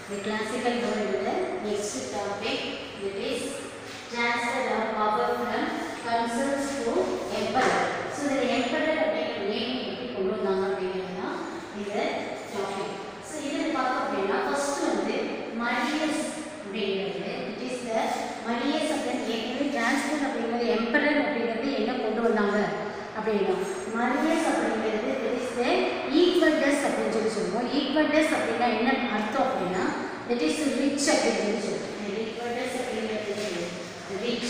The classical world next topic that is transfer of power from concerns to emperor. So the emperor அப்படிங்கிற name எப்படி கொண்டு வந்தாங்க அப்படிங்கிறது தான் இந்த டாபிக் ஸோ இதில் பார்த்தோம் அப்படின்னா ஃபர்ஸ்ட் வந்து மரியஸ் அப்படிங்கிறது இட் இஸ் த மரியஸ் அப்படின்னு ஏற்கனவே டிரான்ஸ்பர் அப்படிங்கிறது எம்பரர் அப்படிங்கிறது என்ன கொண்டு வந்தாங்க அப்படின்னா மரியஸ் அப்படிங்கிறது இட் இஸ் த ஈக்வல்டஸ் அப்படின்னு சொல்லி சொல்லுவோம் ஈக்வல்டஸ் அப்படின்னா என்ன அர்த்தம் அப்படின்னா தட் இஸ் ரிச் அப்படின்னு சொல்லி சொல்லுவோம் ஈக்வல்டஸ் அப்படிங்கிறது ரிச்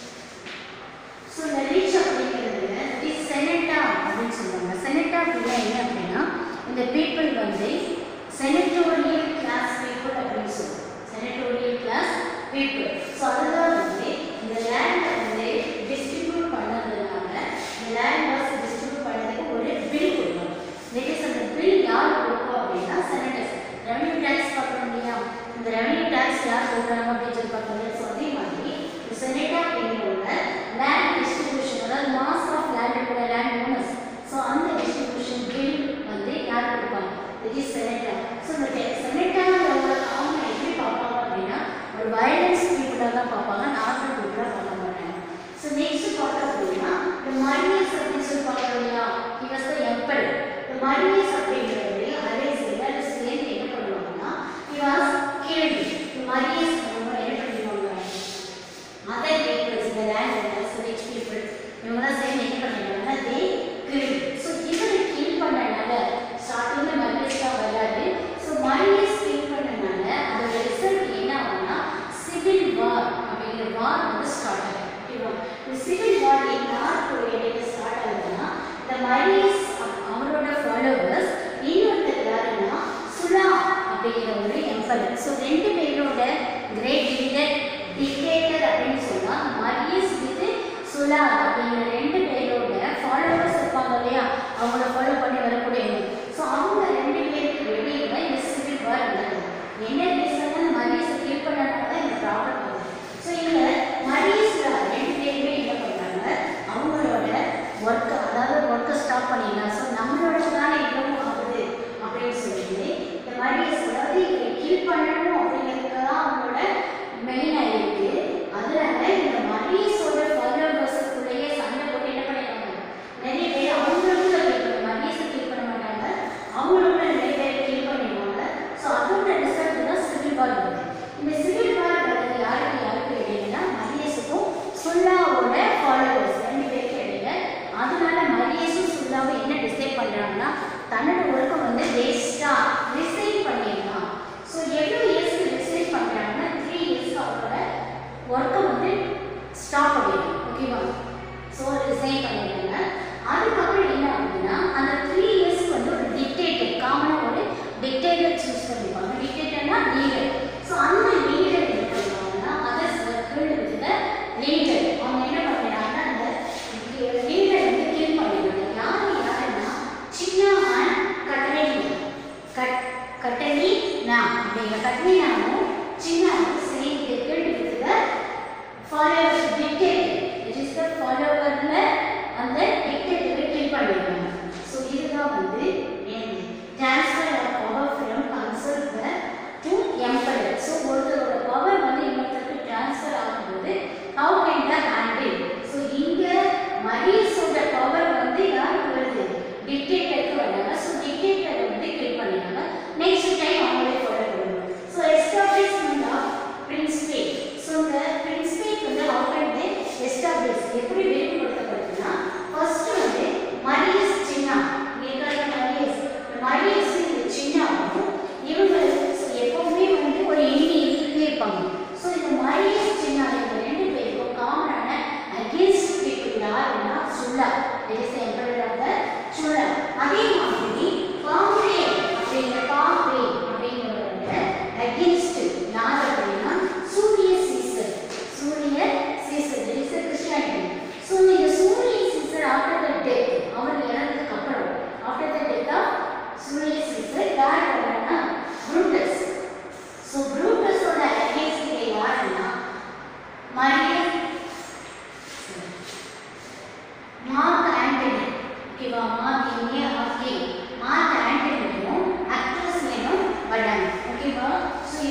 ஸோ இந்த ரிச் அப்படிங்கிறது இஸ் செனட்டா அப்படின்னு சொல்லுவாங்க செனட்டா அப்படின்னா என்ன அப்படின்னா இந்த பீப்புள் வந்து செனட்டோரியல் கிளாஸ் பீப்புள் அப்படின்னு சொல்லுவோம் செனட்டோரியல் கிளாஸ் பீப்புள் ஸோ அதுதான் வந்து இந்த லேண்டை வந்து டிஸ்ட்ரிபியூட் பண்ணதுனால இந்த லேண்ட் வாஸ் டிஸ்ட்ரிபியூட் பண்ணதுக்கு ஒரு பில் கொடுக்கணும் தட் இஸ் அந்த பில் யார் கொடுக்கும் அப்படின்னா செனட்டர்ஸ் ரெவன்யூ டேக்ஸ் பார்க்கணும் இல்லையா இந்த ரெவன்யூ டேக்ஸ் யார் கொடுக்குறாங்க அப்படின்னு சொல்லி பார்க்கணும் ஸோ அதே மாதிரி இந்த செனட்டா அப்படிங்கிறவங்க லேண்ட் டிஸ்ட்ரிபியூஷன் அதாவது மாஸ் ஆஃப் லேண்ட் இருக்கிற லேண்ட் ஓனர்ஸ் ஸோ அந்த டிஸ்ட்ரிபியூஷன் பில் வந்து யார் கொடுப்பாங்க இட் இஸ் செனட்டா ஸோ இந்த செனட்டாங்கிறவங்க அவங்க எப்படி பார்ப்பாங்க அப்படின்னா ஒரு வயலன்ஸ் பீப்புளாக தான் பார்ப்பாங்க நார்மல் பீப்புளாக பார்க்க மாட்டாங்க ஸோ நெக்ஸ்ட் பார்த்தோம் அப்படின்னா இந்த மரியஸ் அப்படின்னு சொல்லி பார்க்குறோம் இல்லையா இவஸ் த எம்பர் இந்த மரியஸ் அப்படிங்கிறது அலேசியில் அது சேர்ந்து என்ன பண்ணுவாங்கன்னா இவாஸ் கேள்வி இந்த மரியஸ் அவங்க என்ன பண்ணிடுவாங்க அதர் பீப்புள்ஸ் இந்த லேண்ட் ஓனர்ஸ் ரிச் பீப்புள் இவங்கெல்லாம் சேர்ந்து என்ன பண்ணிடுவாங்கன்னா தே கில் ஸோ இவரை கில் பண்ணனால ஸ்டார்டிங்கில் மரியஸ்லாம் வராது ஸோ மரியஸ் கில் பண்ணனால அதோட ரிசல்ட் என்ன ஆகும்னா சிவில் வார் அப்படிங்கிற வார் வந்து ஸ்டார்ட் ஆகும் ஓகேவா இந்த சிவில் வார் யாருக்கு இடையில ஸ்டார்ட் ஆகுதுன்னா இந்த மரியஸ் அவரோட ஃபாலோவர்ஸ் இன்னொருத்தர் யாருன்னா சுலா அப்படிங்கிற ஒரு எம்பரர் ஸோ ரெண்டு பேரோட கிரேட் லீடர் டிக்டேட்டர் அப்படின்னு சொன்னா மரியஸ் வித் சுலா அப்படிங்கிற ரெண்டு பேரோட ஃபாலோவர்ஸ் இருப்பாங்க இல்லையா அவங்கள ஃபாலோ பண்ணி வரக்கூடியவங்க ஸோ அவங்க ரெண்டு பேருக்கு வெளியில இந்த சிவில் வார் நடக்குது என்ன ரீசன் மரியஸை கில் பண்ணனால தான் இந்த ப்ராப்ளம் வருது ஸோ இந்த மரியஸ்ல ரெண்டு பேருமே என்ன பண்றாங்க அவங்களோட ஒர்க் அதாவது ஒர்க்கை ஸ்டாப் பண்ணிடலாம் ஸோ நம்மளோட தானே இவ்வளவு ஆகுது அப்படின்னு சொல்லிட்டு இந்த மரியஸ் அதாவது இவரை கில் பண்ணணும் அப்படிங்கிறதுக்கு தான் அவங்களோட மெயினாக இருக்கு அதனால இந்த மரியஸோட ஃபாலோவர்ஸுக்குள்ளேயே சண்டை போட்டு என்ன பண்ணிடுறாங்க நிறைய பேர் அவங்களுக்குள்ள கில் மரியஸை கில் பண்ண மாட்டாங்க அவங்களுக்குள்ள நிறைய பேர் கில் பண்ணிடுவாங்க ஸோ அதோட ரிசல்ட் தான் சிவில் வார் வருது இந்த சிவில் வார் வர்றது யாருக்கு யாருக்கு இடையிலனா மரியஸுக்கும் சுல்லாவோட ஃபாலோவர்ஸ் ரெண்டு பேருக்கு இடையில அதனால மரியஸும் சுல்லாவும் என்ன டிசைட் பண்ணுறாங்கன்னா தன்னோட ஒர்க்கை வந்து வேஸ்ட்டாக ரிசைன் பண்ணிடலாம் ஸோ எவ்வளோ இயர்ஸ்க்கு ரிசைன் பண்ணுறாங்கன்னா த்ரீ இயர்ஸ்க்கு அவரோட ஒர்க்கை வந்து ஸ்டாப் பண்ணிடலாம் ஓகேவா ஸோ ரிசைன் பண்ணிடுறாங்க அதுக்கப்புறம் என்ன ஆகுதுன்னா அந்த த்ரீ இயர்ஸ்க்கு வந்து ஒரு டிக்டேட்டர் காமனாக ஒரு டிக்டேட்டர் சூஸ் பண்ணிப்பாங்க டிக்டேட்டர்னா லீடர் ஸோ அந்த லீடர் என்ன பண்ணுவாங்கன்னா அதர் சர்க்கிள் இருக்கிற லீடர் அவங்க என்ன பண்ணுறாங்கன்னா அந்த லீடர் வந்து கில் பண்ணிடுறாங்க யார் யாருன்னா சின்ன அண்ட் கட்டணி கட் கட்டணி நான் அப்படிங்கிற கட்டணி நானும் சின்ன சேர்ந்து கில் இருக்கிற follower dictator it is the ஃபாலோவர்ல அந்த டிக்டேட்டரை கில் பண்ணிடுறாங்க ஸோ இதுதான் வந்து transfer of power from conserver to emperor so ஒருத்தரோட பவர் வந்து இன்னொருத்தருக்கு ட்ரான்ஸ்ஃபர் ஆகும்போது how can the handle so இங்கே மரியஸோட பவர் வந்து யாருக்கு வருது டிக்டேட்டருக்கு வராங்க ஸோ டிக்டேட்டரை வந்து கில் பண்ணிடுறாங்க நெக்ஸ்ட் டைம் அவங்களே ஃபாலோ பண்ணுவாங்க so establishment of principate so இந்த பிரின்ஸ்பேட் வந்து ஹவு கேன் தே எஸ்டாப்ளிஷ் எப்படி விரிவுபடுத்தப்படுதுன்னா ஃபர்ஸ்ட் வந்து மரியஸ் சின்னா இங்கே இருக்கிற மரியஸ் இந்த மரியஸ் இந்த சின்னாவும் இவங்க so எப்பவுமே வந்து ஒரு எண்ணி இருந்துட்டே இருப்பாங்க ஸோ இந்த மரியஸ் சின்னா இவங்க ரெண்டு பேருக்கும் காமனான அகேன்ஸ்ட் பீப்புள் யாருன்னா சுல்லா இஸ் எம்பரர் ஆஃப் த சுல்லா அதே மாதிரி பாம்பே அப்படிங்கிற பாம்பே அப்படிங்கிறவரோட அகேன்ஸ்ட் யார் அப்படின்னா சூரிய சீசர் சூரிய சீசர் இஸ் கிறிஸ்டியானிட்டி ஸோ இந்த சூரிய சீசர் ஆஃப்டர் த டெத் அவர் இறந்ததுக்கு அப்புறம் ஆஃப்டர் த டெத் ஆஃப் சூரிய சீசர் யார் வராங்கன்னா ப்ரூட்டஸ் ஸோ ப்ரூட்டஸோட அகேன்ஸ்ட் யாருன்னா மரியஸ் மார்க் ஆண்டனி ஓகேவா மார்க் இங்கே ஆர்கே மார்க் ஆண்டனியும் அக்ட்ரஸ் நேமும் வராங்க ஓகேவா ஸோ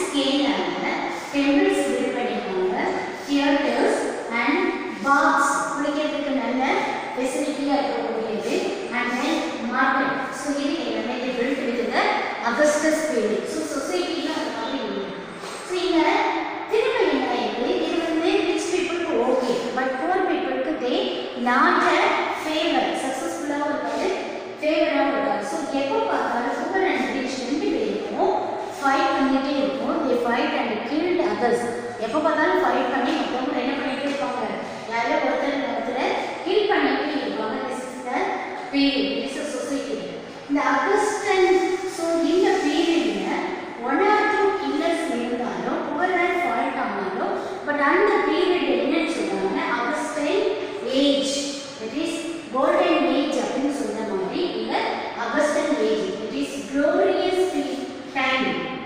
ஸ்கேலாக டெம்பிள்ஸ் பில்ட் பண்ணியிருக்காங்க தியேட்டர்ஸ் அண்ட் பாக்ஸ் குளிக்கிறதுக்கு நல்ல ஃபெசிலிட்டியாக இருக்கக்கூடியது அண்ட் தென் மார்க்கெட் ஸோ இது எல்லாமே இது build with Augustus period so சொசைட்டியில் அது மாதிரி இல்லை ஸோ இங்கே திரும்ப என்ன ஆயிடுது இது வந்து ரிச் பீப்புளுக்கு ஓகே பட் புவர் பீப்புளுக்கு தே நாட் அ ஃபேவர் சக்ஸஸ்ஃபுல்லாகவும் இருக்காது ஃபேவராகவும் இருக்காது ஸோ எப்போ பார்த்தாலும் புவர் அண்ட் ரிச் ரெண்டு பேருக்கும் ஃபைட் பண்ணிகிட்டே இருக்கும் they fight and killed others எப்போ பார்த்தாலும் ஃபைட் பண்ணி மற்றவங்க என்ன பண்ணிட்டு இருப்பாங்க யாரோ ஒருத்தர் ஒருத்தர் கில் பண்ணிட்டு இருப்பாங்க this is the period this is society இந்த அகஸ்டன் ஸோ இந்த பீரியடில் ஒன் ஆர் டூ கில்லர்ஸ் இருந்தாலும் புவர் அண்ட் ஃபால்ட் ஆனாலும் பட் அந்த பீரியட் என்னன்னு சொல்றாங்க Augustine age it is golden age அப்படின்னு சொன்ன மாதிரி இந்த Augustan age it is glorious time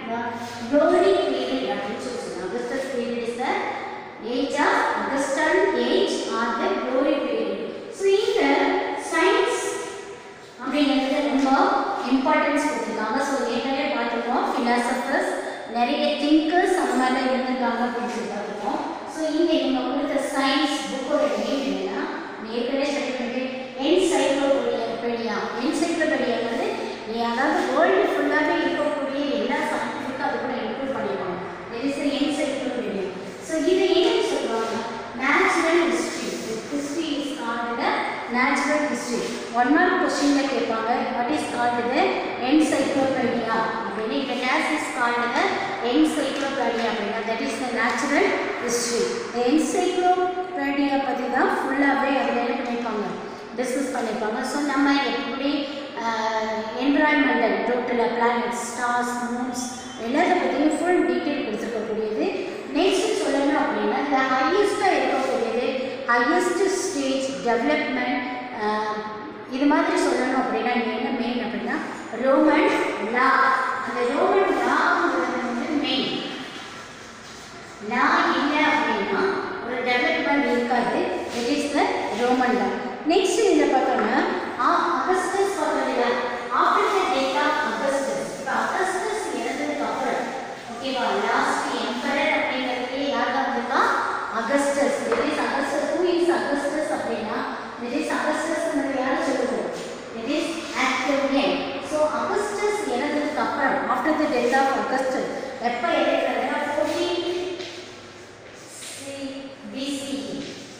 glory period அப்படின்னு சொல்லி சொல்லுவாங்க Augustus period is the age of Augustan age are the glory period so இந்த சயின்ஸ் அப்படிங்கிறது ரொம்ப இம்பார்ட்டன்ஸ் கொடுத்துருக்காங்க ஸோ ஏற்கனவே பார்த்துருக்கோம் ஃபிலாசபர்ஸ் நிறைய திங்கர்ஸ் அந்த மாதிரிலாம் இருந்திருக்காங்க அப்படின்னு சொல்லி பார்த்துருக்கோம் ஸோ இங்கே இவங்க கொடுத்த சயின்ஸ் புக்கோட நேம் என்னன்னா ஏற்கனவே சொல்லிட்டு என்சைக்ளோபீடியா என்சைக்ளோபீடியாங்கிறது நீ அதாவது வேர்ல்டு ஃபுல்லாகவே இருக்கக்கூடிய எல்லா சயின்டிஃபிக்கும் அது கூட இன்க்ளூட் பண்ணிடுவாங்க தெர் இஸ் என்சைக்ளோபீடியா ஸோ இதை என்னன்னு சொல்லுவாங்க natural history history is called natural history one mark கொஸ்டினில் கேட்பாங்க வாட் இஸ் கால்டு என்சைக்ளோபீடியா அப்படின்னு இப்போ நேஸ் இஸ் கால்டு என்சைக்ளோபீடியா அப்படின்னா that is the natural history இந்த என்சைக்ளோபீடியா பற்றி தான் ஃபுல்லாகவே அதில் என்ன பண்ணியிருப்பாங்க டிஸ்கஸ் பண்ணியிருப்பாங்க ஸோ நம்ம எப்படி environmental total planets stars moons எல்லாத்தை பற்றியும் ஃபுல் டீட்டெயில் கொடுத்துருக்கக்கூடியது நெக்ஸ்ட் சொல்லணும் அப்படின்னா இந்த ஹையஸ்ட்டாக இருக்கக்கூடியது ஹையஸ்ட் ஸ்டேஜ் டெவலப்மெண்ட் இது மாதிரி சொல்லணும் அப்படின்னா இங்க என்ன மெயின் அப்படின்னா ரோமன் லா அந்த ரோமன் லாங்கிறது வந்து மெயின் லா இல்லை அப்படின்னா ஒரு டெவலப்மெண்ட் இருக்காது it is the Roman law next இதில் பார்த்தோம்னா அகஸ்டஸ் பார்த்தோம்ல after the date of Augustus இப்போ அகஸ்டஸ் இறந்ததுக்கு அப்புறம் ஓகேவா லாஸ்ட் எம்பரர் அப்படிங்கிறதுக்கு யார் தான் வந்திருக்கா Augustus it is Augustus who is Augustus அப்படின்னா இட் இஸ் அகஸ்டஸ்ங்கிறது யார் சொல்லுது it is Octavian so Augustus இறந்ததுக்கு அப்புறம் after the death of Augustus எப்போ இறக்குறதுன்னா fourteen BCE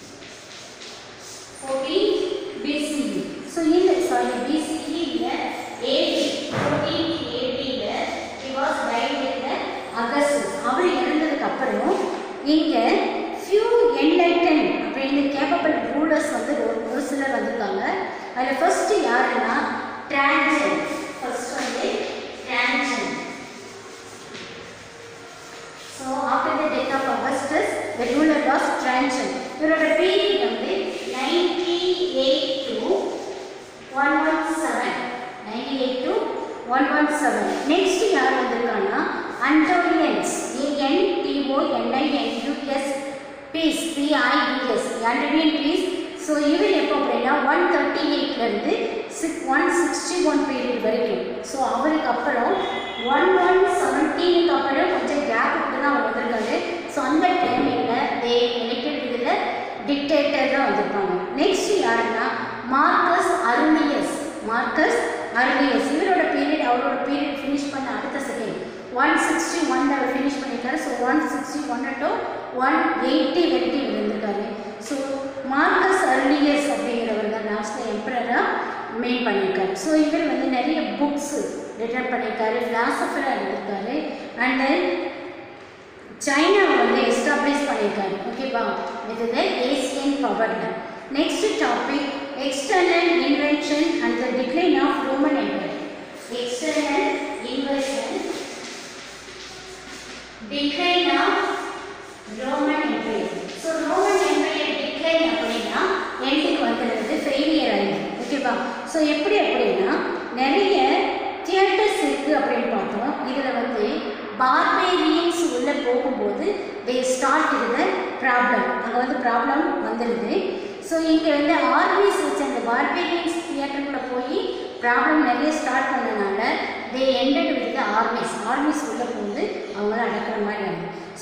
fourteen BCE so இந்த சாரி பிசிஇ இல்லை ஏடி ஃபோர்டீன் ஏடியில் he was died in the Augustus அவர் இறந்ததுக்கு அப்புறம் இங்கே ஃபியூ என்லைட்டன் அப்படின்னு கேப்பபிள் ரூலர்ஸ் வந்து ஒரு ஒரு சிலர் வந்திருக்காங்க அதில் ஃபர்ஸ்ட் யாருன்னா டிரான்ஜன் ஃபர்ஸ்ட் வந்து டிரான்ஜன் so after the death of Augustus the ruler was டிரான்ஜன் இவரோட பீரியட் வந்து ninety eight to one one seven ninety eight to one one seven next யார் வந்திருக்காங்கன்னா அண்டோலியன்ஸ் ஏஎன்டிஓஎன்ஐஎன்யூஎஸ் பீஸ் பிஐயூஎஸ் ஆண்டோலியன் பீஸ் ஸோ இவர் எப்போ அப்படின்னா one thirty எயிட்லேருந்து six one sixty one period வரைக்கும் so அவருக்கு அப்புறம் one one செவன்டீனுக்கு அப்புறம் கொஞ்சம் கேப் விட்டு தான் அவர் வந்திருக்காரு ஸோ அந்த டைமிங்கில் தே எலெக்டட் இதில் டிக்டேட்டர் தான் வந்திருப்பாங்க நெக்ஸ்ட் யாருன்னா மார்க்கஸ் அருணியஸ் மார்க்கஸ் அருணியஸ் இவரோட பீரியட் அவரோட பீரியட் ஃபினிஷ் பண்ண அடுத்த செகண்ட் ஒன் சிக்ஸ்டி ஒன் அவர் ஃபினிஷ் பண்ணியிருக்காரு so one sixty one to one eighty வரைக்கும் இவர் இருந்திருக்காரு ஸோ மார்க்கஸ் அருணியஸ் அப்படிங்கிறவர் தான் லாஸ்ட்டில் எம்பரராக மெயின் பண்ணியிருக்காரு ஸோ இவர் வந்து நிறைய புக்ஸ் ரிட்டர்ன் பண்ணியிருக்காரு ஃபிலாசபராக இருந்திருக்காரு அண்ட் தென் சைனாவை வந்து எஸ்டாப்ளிஷ் பண்ணியிருக்காரு ஓகேவா வித் த ஏசியன் பவர்ல next topic external invention and the decline of Roman empire external invention decline of Roman empire so Roman empire decline அப்படின்னா எண்டுக்கு வந்துடுறது ஃபெயிலியர் ஆயிடுது ஓகேவா ஸோ எப்படி அப்படின்னா நிறைய தியேட்டர்ஸ் இருக்குது அப்படின்னு பார்த்தோம் இதில் வந்து பார்பேரியன்ஸ் உள்ளே போகும்போது தே ஸ்டார்ட் இருந்த ப்ராப்ளம் அங்கே வந்து ப்ராப்ளம் வந்துடுது ஸோ இங்கே வந்து ஆர்மிஸ் வச்ச அந்த பார்பேரியன்ஸ் தியேட்டருக்குள்ளே போய் ப்ராப்ளம் நிறைய ஸ்டார்ட் பண்ணனால they ended with armies armies உள்ளே போகுது அவங்கள அடக்கிற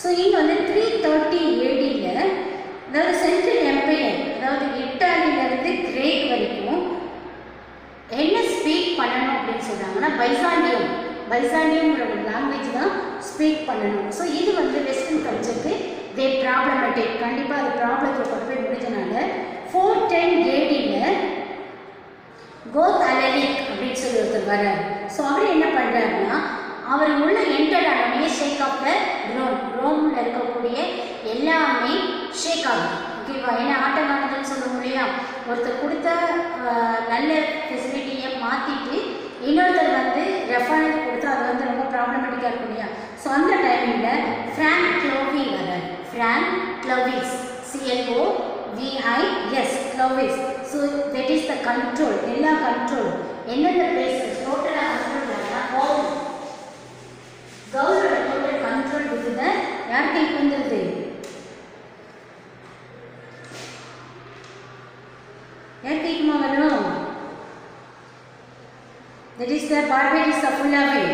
ஸோ இங்கே வந்து த்ரீ தேர்ட்டி ஏடியில் அதாவது சென்ட்ரல் எம்பையர் அதாவது இட்டாலியிலேருந்து கிரேக் வரைக்கும் என்ன ஸ்பீக் பண்ணணும் அப்படின்னு சொல்கிறாங்கன்னா பைசாண்டியம் பைசாண்டியம்ங்கிற ஒரு லாங்குவேஜ் தான் ஸ்பீக் பண்ணணும் ஸோ இது வந்து வெஸ்டர்ன் கல்ச்சருக்கு தே ப்ராப்ளமேட்டிக் கண்டிப்பாக அது ப்ராப்ளத்தை கொண்டு போய் முடிஞ்சனால ஃபோர் டென் ஏடியில் கோத் அலலிக் அப்படின்னு சொல்லி ஒருத்தர் வர்றார் ஸோ அவர் என்ன பண்ணுறாருன்னா அவர் உள்ள என்டர் ஆனோடனே ஷேக் ஆஃப் த ரோம் ரோமில் இருக்கக்கூடிய எல்லாமே ஷேக் ஆகுது ஓகேவா ஏன்னா ஆட்டங்கானதுன்னு சொல்லுவோம் இல்லையா ஒருத்தர் கொடுத்த ஆஹ், நல்ல ஃபெசிலிட்டியை மாற்றிட்டு இன்னொருத்தர் வந்து ரெஃபரன்ஸ் கொடுத்தா அது வந்து ரொம்ப ப்ராப்ளமேட்டிக்காக இருக்கும் இல்லையா ஸோ அந்த டைமிங்கில் ஃப்ராங்க் க்ளோவி வரார் Frank Clovis C L O V I S Clovis so that is the control எல்லா கண்ட்ரோல் எந்தெந்த பிளேஸஸ் டோட்டலாக கண்ட்ரோல் பண்ணால் கவுல் கவுலோட டோட்டல் கண்ட்ரோல் வித்துத யார் கைக்கு வந்துருது யார் கைக்குமா வரும் தட் இஸ் த பார்பேரிஸ் ஃபுல்லாகவே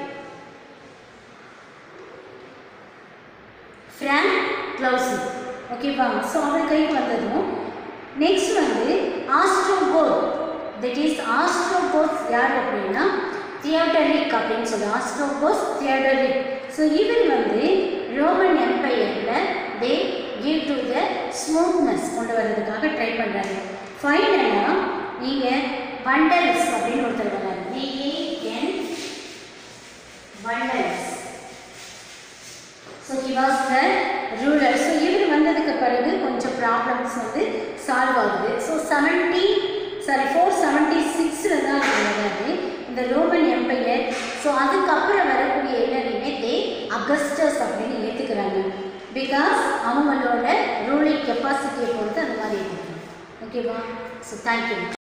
ஃப்ராங்க் க்ளவுசி ஓகேவா ஸோ அவர் கைக்கு வந்ததும் நெக்ஸ்ட் வந்து ஆஸ்ட்ரோகோத் தட் இஸ் ஆஸ்ட்ரோகோத் யார் அப்படின்னா தியோடரிக் அப்படின்னு சொல்லி ஆஸ்ட்ரோகோஸ் தியோடரிக் ஸோ இவர் வந்து ரோமன் எம்பையரில் they give to the smoothness கொண்டு வர்றதுக்காக ட்ரை பண்ணுறாங்க ஃபைனலாக நீங்கள் வண்டல்ஸ் அப்படின்னு ஒருத்தர் வர்றாரு V A N Vandals so he was the ruler so இவர் வந்ததுக்கு பிறகு கொஞ்சம் ப்ராப்ளம்ஸ் வந்து சால்வ் ஆகுது so seventy sorry four seventy சிக்ஸில் தான் அவர் வராது இந்த ரோமன் எம்பையர் ஸோ அதுக்கப்புறம் வரக்கூடிய எல்லாரையுமே தே அகஸ்டஸ் அப்படின்னு ஏற்றுக்கிறாங்க பிகாஸ் அவங்களோட ரூலிங் கெப்பாசிட்டியை பொறுத்து அந்த மாதிரி ஏற்றுக்கிறாங்க ஓகேவா ஸோ தேங்க்யூ